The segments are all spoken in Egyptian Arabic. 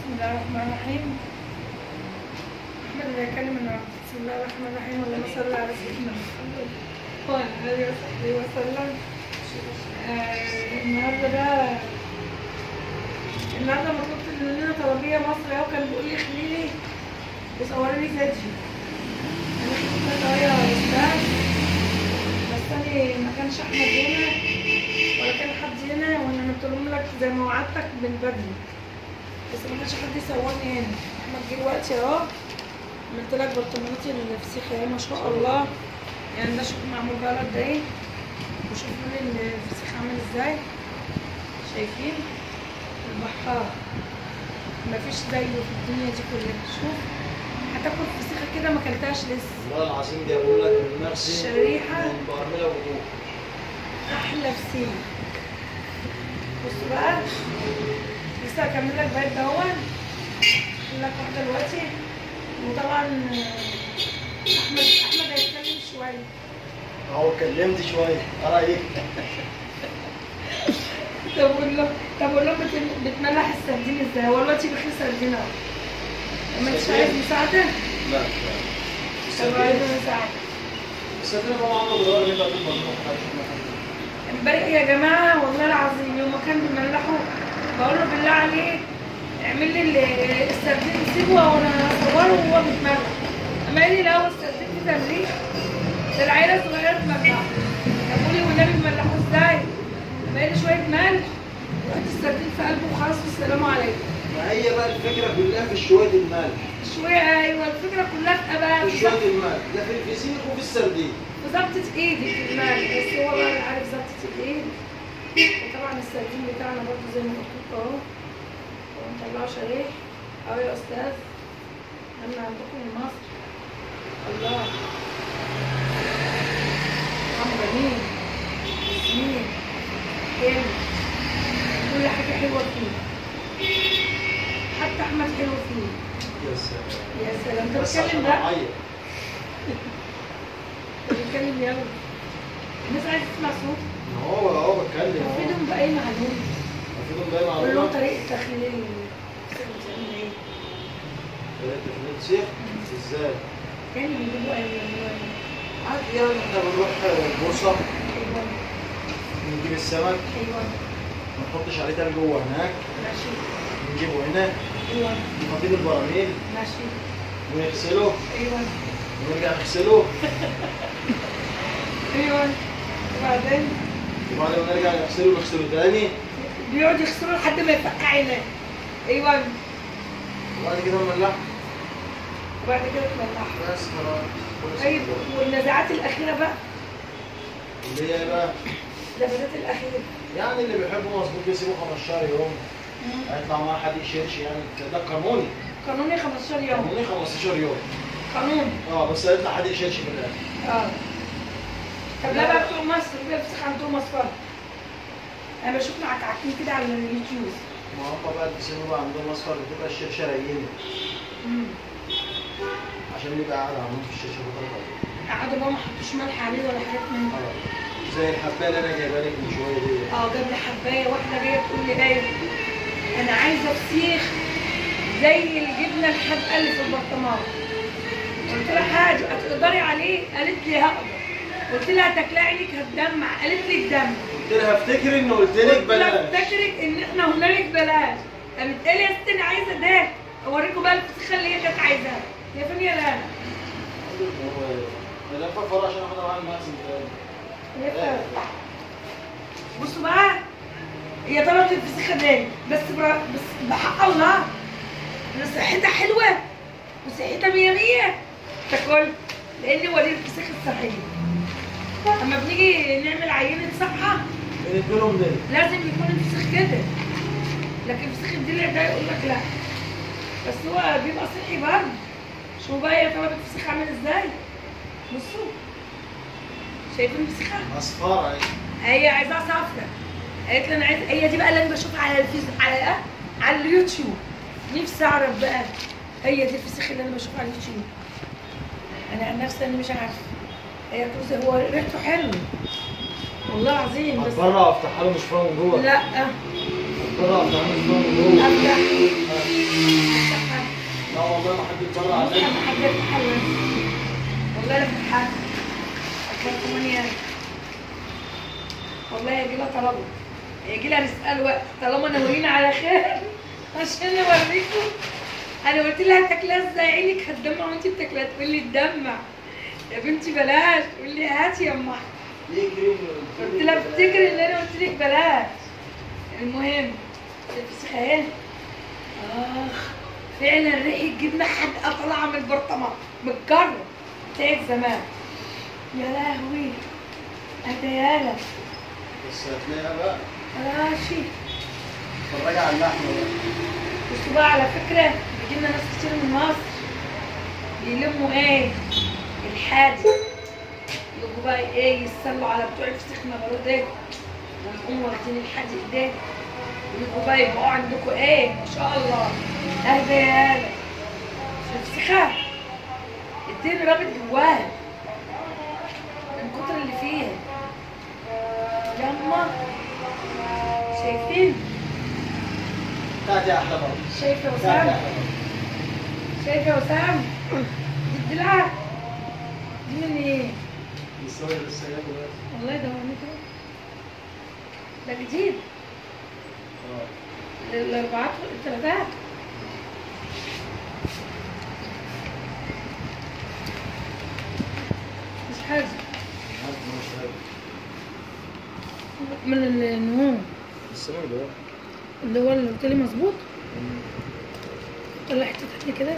بسم الله الرحمن الرحيم احمد اللي هيكلم النهارده بسم الله الرحمن الرحيم اللهم صل على سيدنا محمد وعلى اله وصحبه وسلم آه النهارده بقى النهارده مطلوب مننا طلبيه مصري اهو كان بيقول لي خليلي وصوري لي فيديو انا كنت طريقه استاذ بس انا ما كانش احمد هنا ولا كان حد هنا وانا قلت لهم لك زي ما وعدتك من بدري بس ما كانش حد يصورني هنا احمد جه دلوقتي اهو عملت لك برطماناتي الفسيخ اهي ما شاء الله يعني ده شوف معمول بقى قد ايه وشوفوا لي الفسيخ عامل ازاي شايفين البحار مفيش زيه في الدنيا دي كلها شوف هتاكل فسيخه كده ما اكلتهاش لسه والله العظيم جابوا لك من نفسي الشريحة. من برميلة وجوه احلى فسيخ بصوا بقى لسه هكمل لك بقى دهون هعمل لك واحده دلوقتي وطبعا آه، احمد احمد هيتكلم شويه اهو اتكلمت شويه ايه رايك طب اقول له طب اقول لهم بت- بتملح السردين ازاي هو دلوقتي بخير سردين اهو ما انتش عايز مساعده لا طب عايز مساعده السفينة طبعا عمرو بيدور اللي انت هتطلع امبارح يا جماعه والله العظيم يوم ما كان بيملحوا بقول له بالله عليك اعمل لي ال- السردين سيبه وانا اصوره وهو بيتملح اما قال لي لا هو السردين دي تمليح ده العيله الصغيره تملحه طب قولي والنبي بيملحوه ازاي؟ اما قال لي شويه ملح وحط السردين في قلبه وخلاص والسلام عليكم ما هي بقى الفكرة كلها في شوية الملح شويه ايوه الفكره كلها في بقى في شوية الملح لا في الفسيخ وفي السردين في ظبطة ايدي في المال بس هو بقى اللي عارف ظبطة الايد وطبعا السردين بتاعنا برضه زي ما قلت لكم اهو ونطلعه شريح اهو يا استاذ اما عندكم من مصر الله طعم جميل جميل حلو كل حاجة حلوة فيه حتى احمد حلو فيه يا سلام يا سلام انت بس بتتكلم عشان بقى اعيط بتتكلم يلا الناس عايزة تسمع صوت ما هو اهو بتكلم اهو افيدهم بأي معلومة المفروض دايما قول لهم على طريقة تخليل الفسيخ بتعمل ايه طريقة تخليل الفسيخ ازاي؟ يعني بيجيبوا اي ألوان. عادي يعني احنا بنروح البورصة ايوه نجيب السمك ايوه ما نحطش عليه تلج جوه هناك ماشي نجيبه هنا ايوه نحطيه في البراميل ماشي ونغسله ايوه ونرجع نغسله ايوه وبعدين وبعدين ما نرجع نغسله نغسله تاني بيقعد يغسلوا لحد ما يفك عيناه ايوه وبعد كده نملحه وبعد كده تملحها بس خلاص خلص طيب الموضوع. والنزعات الأخيرة بقى اللي هي بقى اللفتات الأخيرة يعني اللي بيحبوا مظبوط يسيبوا 15 يوم هيطلع معاه حد يشيرش يعني ده قانوني قانوني 15 يوم قانوني 15 يوم قانوني اه بس هيطلع حد يشيرش في الاخر اه طب لا بقى بتوع مصر بقى بتسخن عندهم اصفر انا بشوف معكعكين كده على اليوتيوب ما هم بقى بيسيبوا بقى عندهم اصفر بتبقى الشرشة رينة مم. عشان يبقى قاعد عندهم في الشرشة بطريقة قعدوا بقى ما حطوش ملح عليه ولا حاجات من دي اه زي الحبايه اللي انا جايبها لك من شويه دي اه جاب لي حبايه واحده جايه تقول لي ايه انا عايزه فسيخ زي الجبنه الحادقه اللي في البرطمان قلت لها حاجه هتقدري عليه قالت لي هقدر قلت لها تاكلي عينك هتدمع قالت لي الدم قلت لها افتكري ان قلت لك قلت لها بلاش افتكرك ان احنا هنالك بلاش قامت قالت لي يا ست انا عايزه ده اوريكم بقى الفسيخه اللي هي كانت عايزاها يا فين يا لا انا فكر عشان اخدها معايا المخزن يا فين. بصوا بقى هي طلبت الفسيخه دي بس برا بس بحق الله ان صحتها حلوه وصحتها مية مية تاكل لان ولي الفسيخ الصحي اما بنيجي نعمل عينه صحه بنديلهم ده لازم يكون الفسيخ كده لكن الفسيخ الدلع ده يقول لك لا بس هو بيبقى صحي برضه شوفوا بقى هي طلبت الفسيخ عامل ازاي بصوا شايفين الفسيخه اصفار اهي هي عايزاها صفرا قالت لي انا عايز هي دي بقى اللي انا بشوفها على الفيس على على اليوتيوب نفسي اعرف بقى هي دي الفسيخ اللي انا بشوفها على اليوتيوب انا عن نفسي انا مش عارفه هي كوزه هو ريحته حلو والله العظيم بس هتبرع افتحها له مش فاهم جوه لا هتبرع افتحها له مش فاهم جوه افتح صلى على مصحف النبي حد يفتح حلوة والله لا فتحت أكبر ثمانية والله يجي لها طلبه يجي لها رزق الوقت طالما ناويين على خير عشان اوريكم انا قلت لها تاكلها ازاي عينك هتدمع وانت بتاكلها تقول لي تدمع يا بنتي بلاش تقول لي هاتي يا امها ليه كريم قلت لها افتكري اللي انا قلت لك بلاش المهم الفسيخ اهي اخ فعلا ريحه جبنه حادقه طالعه من البرطمان متجرب بتاعت زمان يا لهوي اتيالا بس هتلاقيها بقى راشي اتفرجي على اللحمه بقى بصوا بقى على فكره بيجي لنا ناس كتير من مصر بيلموا ايه الحادي يجوا بقى ايه يتسلوا على بتوع الفسيخ المغرور ده ويقوموا واخدين الحادي ده ويجوا بقى يبقوا عندكم ايه ما شاء الله اهدى يا هلا الفسيخه الدين رابط جواها من كتر اللي فيها يما شايفين بتاعتي احلى برضه شايفه يا بتاعتي وسام احلى برضه شايفه يا وسام دي الدلع دي من ايه لسه لسه جايبه دلوقتي والله ده هو كده ده جديد اه الاربعات الثلاثات مش حاجه عارف إن هو مش غالي. من النمو بس انا ده اللي هو اللي قلت لي مظبوط طلع حته تانية كده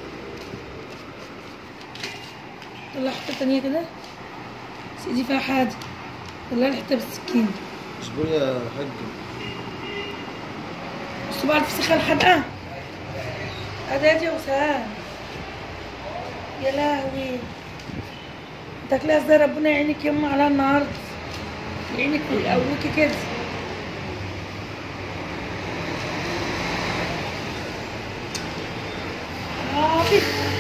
طلع حته تانية كده بس دي فيها حاجه طلع لي حته بالسكين اصبر يا حاج بصوا بقى الفسيخه الحدقه ادي يا وسام يا لهوي تاكلها ازاي ربنا يعينك يما على النهارده يعينك ويقويكي كده آبي.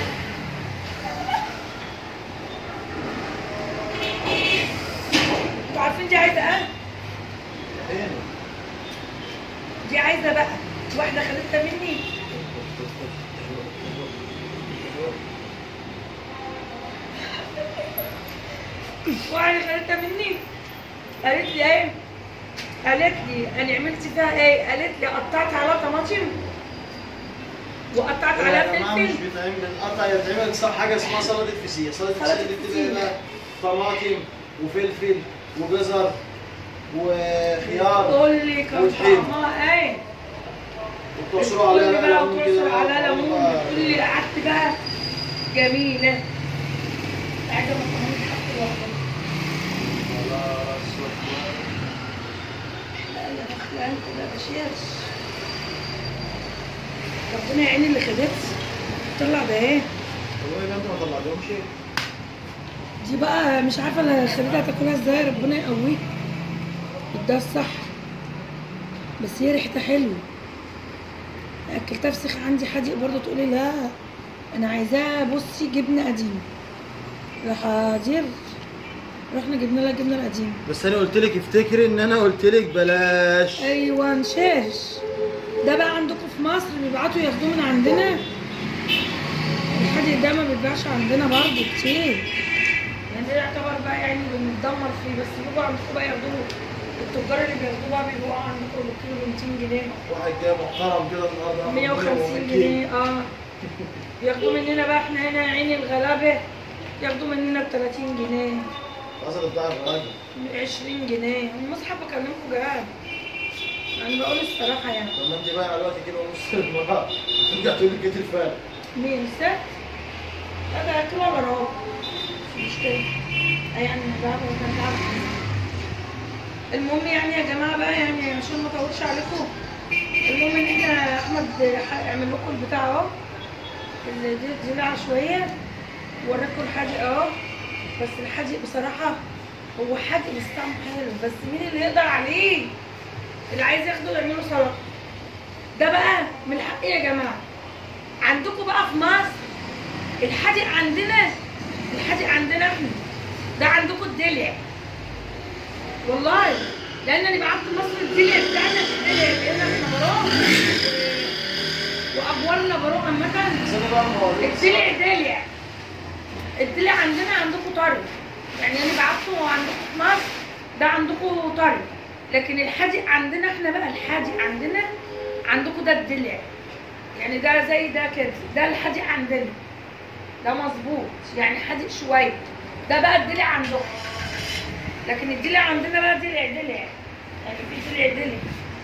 انتوا عارفين دي عايزه ايه؟ فين دي عايزه بقى واحده خدتها مني واحده خدتها مني قالت لي ايه قالت لي انا عملت فيها ايه قالت لي قطعت عليها طماطم وقطعت يا عليها جماعه مش فلفل بيتعمل قطع يتعمل صح حاجه اسمها سلطه فسيخ سلطه سلطة الفسيخ دي بتبقى فسيخ. بقى طماطم وفلفل وجزر وخيار قول لي كان والحلو. طعمها ايه وتعصروا عليها بقى بقى ليمون كده وتعصر عليها بقى. ليمون تقول لي قعدت بقى جميله قاعده ما كنتش حاطه لوحدها خلاص. لا لا داخله انت ده بشيرش ربنا يعين اللي خدتها طلع ده ايه والله يا انت ما طلعتهمش دي بقى مش عارفه انا خليتها تاكلها ازاي ربنا يقويك ده الصح بس هي ريحتها حلوه اكلتها فسيخ عندي حادق برضه تقولي لا انا عايزاها بصي جبنه قديمه راح حاضر رحنا جبنا لها الجبنه القديمه بس انا قلت لك افتكري ان انا قلت لك بلاش ايوه نشاش ده بقى عندكم في مصر بيبعتوا ياخدوه من عندنا الحادق ده ما بيتباعش عندنا برضه كتير يعني ده يعتبر بقى يعني بنتدمر فيه بس بيبقوا عندكم بقى ياخدوه التجار اللي بياخدوه بقى بيبقوا عندكم بالكيلو ب 200 جنيه واحد جاي محترم كده النهارده 150 جنيه اه ياخدوا مننا بقى احنا هنا عين الغلابه ياخدوا مننا ب 30 جنيه اصل بتاع الراجل 20 جنيه المصحف بكلمكم جهاد انا بقول الصراحه يعني طب ما انت بقى على الوقت كده ونص المرة ترجع تقول لي كتير فعلا مين ست؟ لا ده كده وراه مش مشكلة يعني ده كان تعب المهم يعني يا جماعة بقى يعني عشان ما اطولش عليكم المهم ان احنا احمد اعمل لكم البتاع اهو اللي دي دلع شوية وراكم الحادق اهو بس الحادق بصراحة هو حادق بس طعمه حلو بس مين اللي يقدر عليه؟ اللي عايز ياخده يعمله سلطة ده بقى من حقي يا جماعة عندكم بقى في مصر الحادق عندنا الحادق عندنا احنا ده عندكم الدلع والله لان انا بعت مصر الدلع بتاعنا الدلع لان احنا وراه وابو اخبار الابروق عامه بس انا بقى موريك الدلع دلع الدلع عندنا عندكم طري يعني انا بعته عندكم في مصر ده عندكم طري لكن الحادق عندنا احنا بقى الحادق عندنا عندكم ده الدلع يعني ده زي ده كده ده الحادق عندنا ده مظبوط يعني حادق شويه ده بقى الدلع عندكم لكن الدلع عندنا بقى دلع دلع يعني في دلع دلع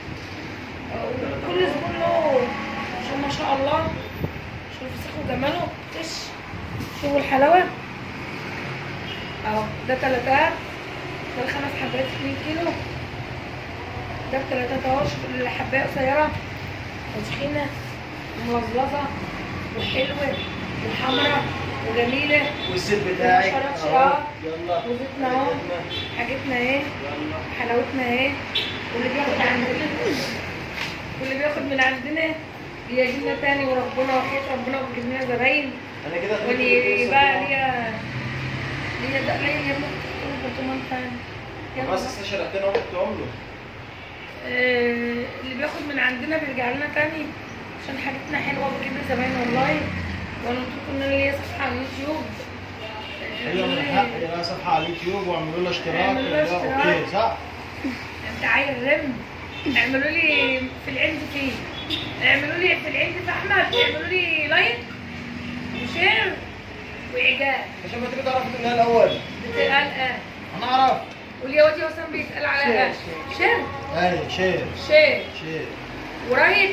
كل زبون له شوف ما شاء الله شوف فسخه وجماله تش شوفوا الحلاوه اهو ده تلاتات ده الخمس حبات 2 كيلو ده بتلاتات اهو شوف الحبايه قصيره وتخينه وملظلظه وحلوه وحمرا وجميله والزيت بتاعك ما شربش، اهو اه. يلا وزيتنا اهو. حاجتنا. حاجتنا اهي يلا حلاوتنا اهي واللي بياخد عندنا واللي بياخد من عندنا بيجينا تاني وربنا وحياة ربنا وبيجيب لنا زباين انا كده خدت واللي القصة بقى دي. ليا ليا ده ليا يا ابني برطمان تاني يلا بس بقى. لسه شرقتنا اهو كنت عمره آه، اللي بياخد من عندنا بيرجع لنا تاني عشان حاجتنا حلوه وبجيب زباين والله وانا قلت لكم ان انا ليا صفحه على اليوتيوب هي من حق لها صفحه على اليوتيوب واعملوا لها اشتراك اعملوا لها وده اشتراك. اوكي صح؟ انت عايز رم اعملوا لي في العند فيه اعملوا لي في العند في احمد اعملوا لي لايك وشير واعجاب عشان ما تبقى تعرف منها الاول بتقال اه انا اعرف واليا وادي وسام بيسال على اه شير اي شير شير شير ورايك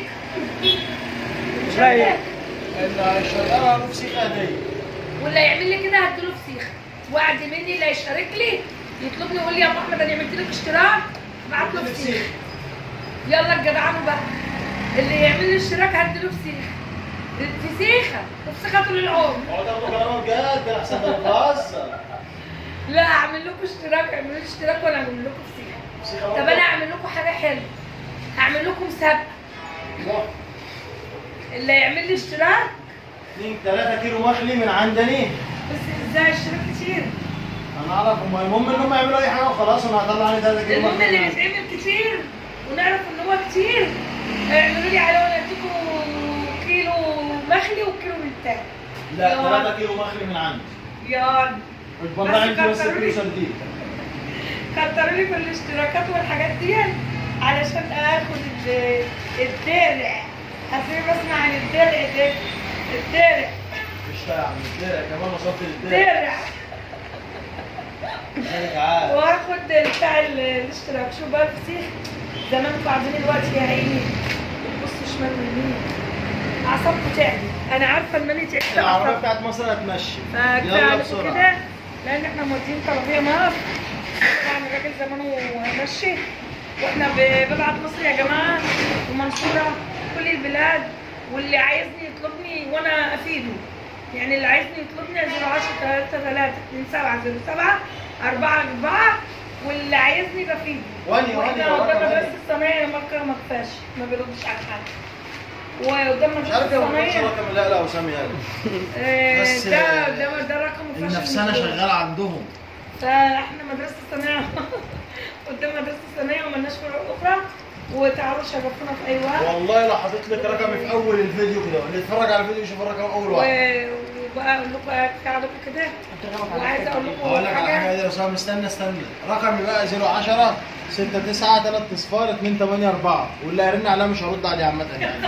رايك. اللي شغاله نفسي هديه واللي يعمل لي كده هديله فسيخ وعد مني اللي يشارك لي يطلبني يقول لي يا ابو احمد انا عملت لك اشتراك ابعت له فسيخ يلا الجدعانه بقى اللي يعمل لي اشتراك هديله فسيخ فسيخه وفسيخه طول العمر اقعد اخد كلامك بجد احسن ما بتهزر لا اعمل لكم اشتراك اعملوا لي اشتراك وانا اعمل لكم فسيخه طب انا اعمل لكم حاجه حلوه هعمل لكم مسابقه اللي يعمل لي اشتراك 2 3 كيلو مخلي من عندني بس ازاي اشتراك كتير انا اعرف هم المهم ان هم يعملوا اي حاجه وخلاص انا هطلع عليه 3 كيلو المهم اللي مخلي بيتعمل كتير ونعرف ان هو كتير اعملوا لي على وانا اديكم كيلو مخلي وكيلو من التاني لا يا 3 كيلو مخلي من عندي يا اتبرع انت بس كتروا كيلو لي. سردين كتروا لي في الاشتراكات والحاجات دي علشان اخد ال- الدرع هسيب اسمع عن الدرع ده الدرع مش فاهم الدرع كمان وصلت للدرع درع ذلك عاد واخد بتاع ال- الاشتراك شو بقى الفسيخ زمان قاعدين دلوقتي يا عيني بصوا شمال ويمين اعصابكم تعبت انا عارفه ان انا تعبت العربيه أعصابكم. بتاعت مصر هتمشي فكفايه يلا عليكم بسرعه كده لان احنا مودين طلبيه مصر طبعا الراجل زمانه ماشي واحنا ب- ببعت مصر يا جماعه ومنصوره كل البلاد واللي عايزني يطلبني وانا افيده يعني اللي عايزني يطلبني 010 3 3 2 7 0 7 4 4 واللي عايزني بفيده واني واني واحنا قدام وراك مدرسه واني. الصنايع مكه ما كفاش ما بيردش على حد وقدام مش مدرسه عارف لو ما كانش الصنايع رقم لا لا وسام يعني آه، بس، ده آه، ده ده رقم ما ينفعش النفسانه نقوله. شغاله عندهم فاحنا مدرسه الصناعه قدام مدرسه الصناعه ومالناش فروع اخرى وتعالوا شرفونا في اي وقت والله لو حطيت لك رقمي في اول الفيديو كده اللي يتفرج على الفيديو يشوف الرقم اول و- واحد وبقى اقول لكم كفايه عليكم كده وعايزه اقول لكم هقول لك على حاجه حاجه يا اسامه استنى استنى رقمي بقى 010 6 9 3 اصفار 2 8 4 واللي هيرن عليها مش هرد عليه عامه يعني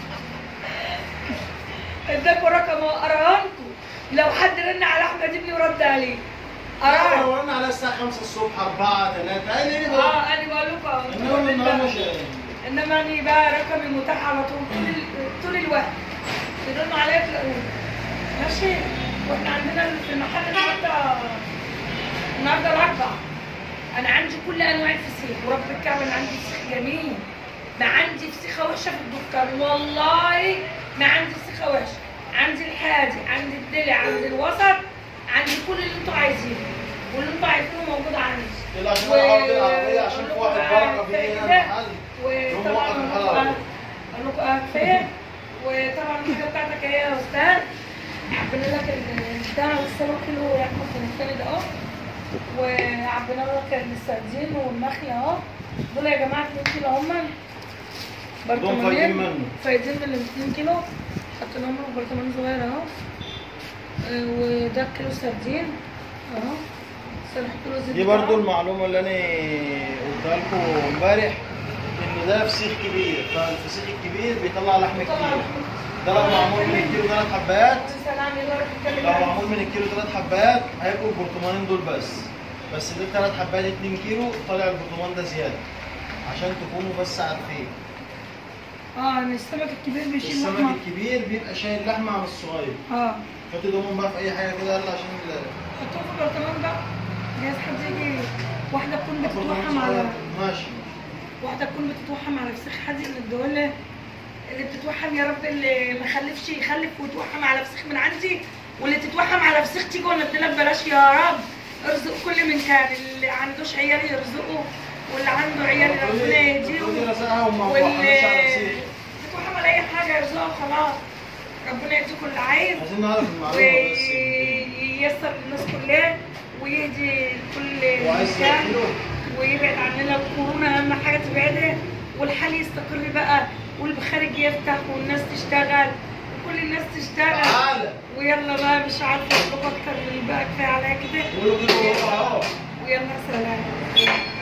اداكم رقم اراهنكم لو حد رن على احمد ابني ورد عليه اراهن لو رن عليها الساعه 5 الصبح 4 3 قال لي اه انا بقول لكم انما النهارده مش انما انا بقى رقمي متاح على طول طول ال- طول الوقت ترنوا عليا تلاقوني ماشي واحنا عندنا في المحل النهارده النهارده الاربع انا عندي كل انواع الفسيخ ورب الكعبه انا عندي فسيخ جميل ما عندي فسيخه وحشه في الدكان والله ما عندي فسيخه وحشه عندي الحادي عندي الدلع عندي الوسط عندي كل اللي انتوا عايزينه واللي انتوا عايزينه موجود عندي يلا عشان انا عاوز العربيه عشان في واحد بركه في هنا المحل وطبعا يوم موقف اقول الحلقة. لكم اه كفايه وطبعا الحاجه بتاعتك ايه يا استاذ عبينا لك البتاع والسمك كيلو يا احمد الثاني ده اهو وعبينا لك السردين والمخلي اهو دول يا جماعه 2 كيلو هم فايدين برطمانين منه. فايدين من ال 2 كيلو حطيناهم له في برطمان صغير اهو آه، وده كيلو سردين اهو بس هنحط له زيت دي بقى. برضو المعلومة اللي أنا قلتها لكم امبارح إن ده فسيخ كبير فالفسيخ الكبير بيطلع لحم طلع كتير لحم. ده لو معمول من الكيلو ثلاث حبات سلام يا رب يتكلم لو معاك. معمول من الكيلو ثلاث حبات هيبقوا البرطمانين دول بس بس ده ثلاث حبات 2 كيلو طالع البرطمان ده زيادة عشان تكونوا بس عارفين اه ان السمك الكبير بيشيل السمك لحمه الكبير بيبقى شايل لحمة عن الصغير اه حط دومهم بقى في أي حاجة كده يلا عشان ال- حطوه في البرطمان ده جايز حد يجي واحده تكون البرطمان بتتوحم على صغير. ماشي واحده تكون بتتوحم على فسيخ حدي اللي الدوله اللي بتتوحم يا رب اللي ما خلفش يخلف ويتوحم على فسيخ من عندي واللي تتوحم على فسيخ تيجي ونديلها ببلاش يا رب ارزق كل من كان اللي عندوش عيال يرزقه واللي عنده عيال ربنا يهديه ودي رزقها وما واللي وحناش على نفسي تتوحم على اي حاجه يرزقها خلاص ربنا يديكم اللي عايز عايزين نعرف المعلومة بس وييسر للناس كلها ويهدي كل وعايز مكان كيلو ويبعد عننا الكورونا اهم حاجه تبعدها والحال يستقر بقى والخارج يفتح والناس تشتغل وكل الناس تشتغل تعالى ويلا بقى مش عارفه اطلب اكتر من بقى كفايه عليا كده قولوا كده وهو اهو ويلا سلام